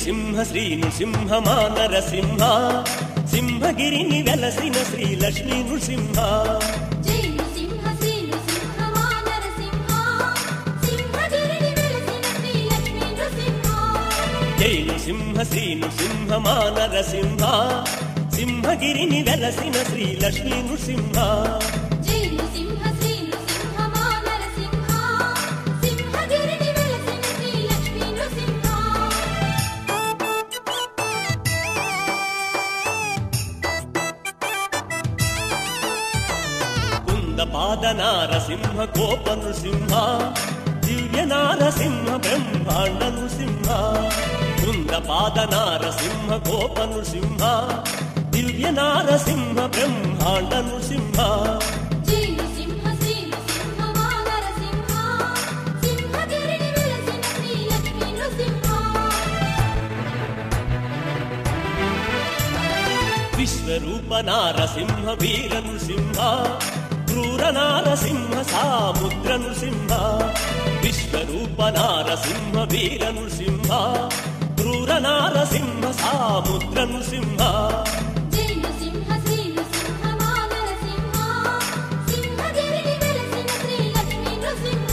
నృసింహ శ్రీ నృసింహ మా నరసింహ సింహగిరిని వెలసిన శ్రీ లక్ష్మీ నృసింహ జై నృసింహ శ్రీ నృసింహ మా నరసింహ సింహగిరిని వెలసిన శ్రీ లక్ష్మీ నృసింహ జై నృసింహ శ్రీ నృసింహ మా నరసింహ సింహగిరిని వెలసిన శ్రీ లక్ష్మీ నృసింహ జై నృసింహ శ్రీ నృసింహ మా నరసింహ సింహగిరిని వెలసిన శ్రీ లక్ష్మీ నృసింహ కుంద పాద నారసింహ కోప నృసింహ దివ్య నారసింహ బ్రహ్మాండ నృసింహ కుంద పాద నారసింహ కోప నృసింహ దివ్య నారసింహ బ్రహ్మాండ నృసింహ జై నృసింహ శ్రీ నృసింహ మా నరసింహ సింహగిరిని వెలసిన శ్రీ లక్ష్మీ నృసింహ విశ్వరూప నారసింహ వీర నృసింహ క్రూర నారసింహ సాముద్ర నృసింహ విశ్వరూప నారసింహ వీర నృసింహ క్రూర నారసింహ సాముద్ర నృసింహ జై నృసింహ శ్రీ నృసింహ మా నరసింహ సింహగిరిని వెలసిన శ్రీ లక్ష్మీ నృసింహ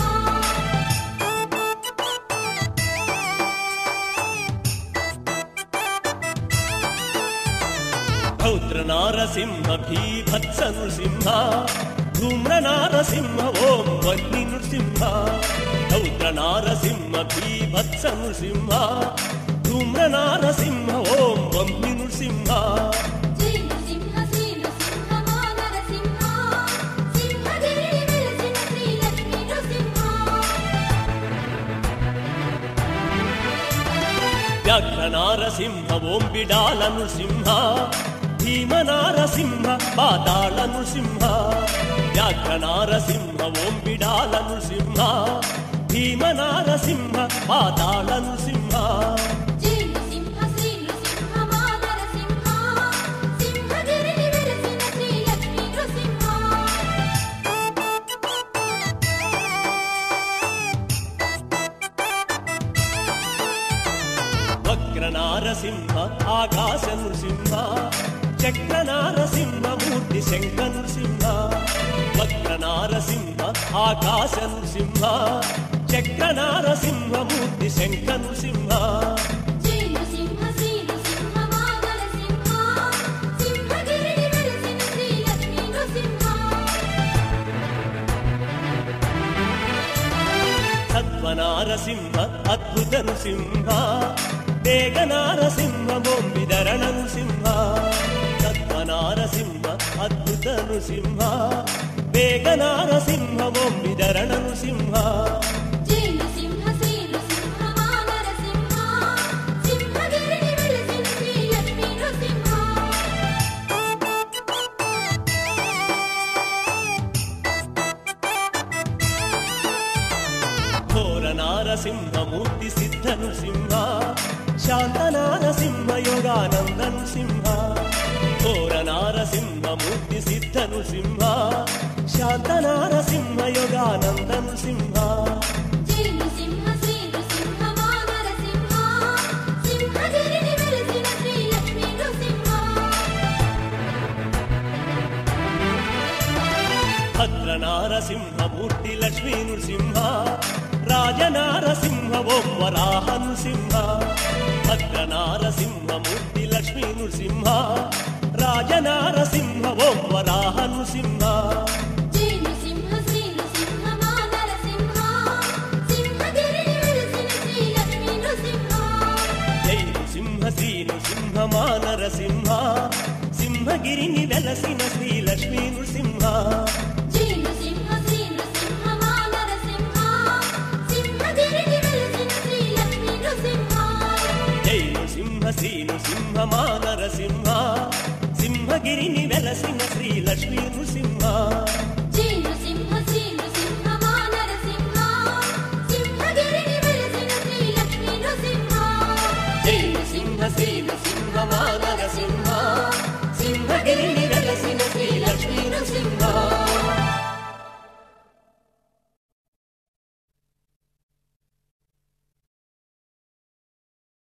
రౌద్ర నారసింహ భీభత్స నృసింహ ధూమ్ర నారసింహ ఓం వల్లి నృసింహ రౌద్ర నారసింహ భీభత్స నృసింహ ధూమ్ర నారసింహ ఓం వల్లి నృసింహ జై నృసింహ శ్రీ నృసింహ మా నరసింహ సింహగిరిని వెలసిన శ్రీ లక్ష్మీ నృసింహ వ్యాఘ్ర నారసింహ ఓం బిడాల నృసింహ భీమ నారసింహ పాతాళ నృసింహ వ్యాఘ్ర నారసింహ ఓం బిడాల నృసింహ భీమ నారసింహ పాతాళ నృసింహ జై నృసింహ శ్రీ నృసింహ మా నరసింహ సింహగిరిని వెలసిన శ్రీ లక్ష్మీ నృసింహ వక్ర నారసింహ ఆకాశ నృసింహ చక్ర నారసింహ మూర్తి శంఖ నృసింహ వక్ర నారసింహ ఆకాశ నృసింహ చక్ర నారసింహ మూర్తి శంఖ నృసింహ జై నృసింహ శ్రీ నృసింహ మా నరసింహ సింహగిరిని వెలసిన శ్రీ లక్ష్మీ నృసింహ సత్వనారసింహ అద్భుత నృసింహ వేగ నారసింహ బొంబిధరణ నృసింహ సత్వనారసింహ అద్భుత నృసింహ వేగ నారసింహ బొంబిధరణ నృసింహ జై నృసింహ శ్రీ నృసింహ మా నరసింహ సింహగిరిని వెలసిన శ్రీ లక్ష్మీ నృసింహ ఘోర నారసింహ మూర్తి సిద్ధ నృసింహ శాంత నారసింహ యోగానంద నృసింహ ఘోర నారసింహ మూర్తి సిద్ధ నృసింహ శాంత నారసింహ యోగానంద నృసింహ జై నృసింహ శ్రీ నృసింహ మా నరసింహ సింహగిరిని వెలసిన శ్రీ లక్ష్మీ నృసింహ భద్ర నారసింహ మూర్తి లక్ష్మీ నృసింహ రాజ నారసింహ ఓం వరాహ నృసింహ భద్ర నారసింహ మూర్తి లక్ష్మీ నృసింహ రాజ నారసింహ ఓం వరాహ నృసింహ జై నృసింహ శ్రీ నృసింహ మా నరసింహ సింహగిరిని వెలసిన శ్రీ లక్ష్మీ నృసింహ జై నృసింహ శ్రీ నృసింహ మా నరసింహ సింహగిరిని వెలసిన శ్రీ లక్ష్మీ నృసింహ జై నృసింహ శ్రీ నృసింహ మా నరసింహ సింహగిరిని వెలసిన శ్రీ లక్ష్మీ నృసింహ జై నృసింహ శ్రీ నృసింహ మా నరసింహ సింహగిరిని వెలసిన శ్రీ లక్ష్మీ